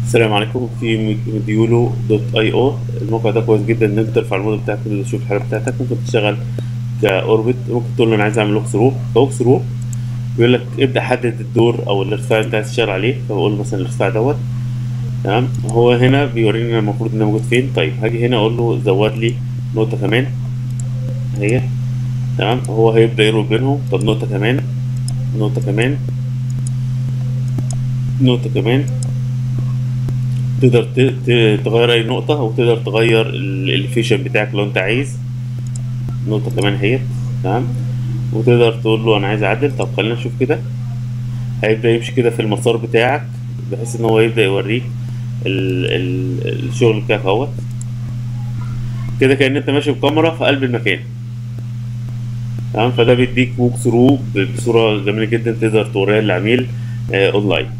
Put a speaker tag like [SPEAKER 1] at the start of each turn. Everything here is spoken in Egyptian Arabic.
[SPEAKER 1] السلام عليكم في مديولو دوت اي او الموقع ده كويس جدا ان انت ترفع الموديل بتاعك تقدر تشوف الحاله بتاعتك ممكن تشتغل كاوربت ممكن تقول له انا عايز اعمل لوك ثرو لوك ثرو بيقول لك ابدا حدد الدور او الارتفاع اللي انت عايز تشتغل عليه فبقول له مثلا الارتفاع دوت تمام هو هنا بيوريني انا المفروض ان انا موجود فين طيب هاجي هنا اقول له زود لي نقطه كمان هي تمام هو هيبدا يربط بينهم طب نقطه كمان نقطه كمان نقطه كمان تقدر ت- ت- تغير اي نقطة وتقدر تغير الاليفيشن بتاعك لو انت عايز نقطة كمان هي تمام وتقدر تقول له انا عايز اعدل طب خلينا نشوف كده هيبدأ يمشي كده في المسار بتاعك بحيث ان هو يبدأ يوريك ال ال الشغل بتاعك اهوت كده كأن انت ماشي بكاميرا في قلب المكان تمام فده بيديك ووك ثرو بصورة جميلة جدا تقدر توريها للعميل آه اونلاين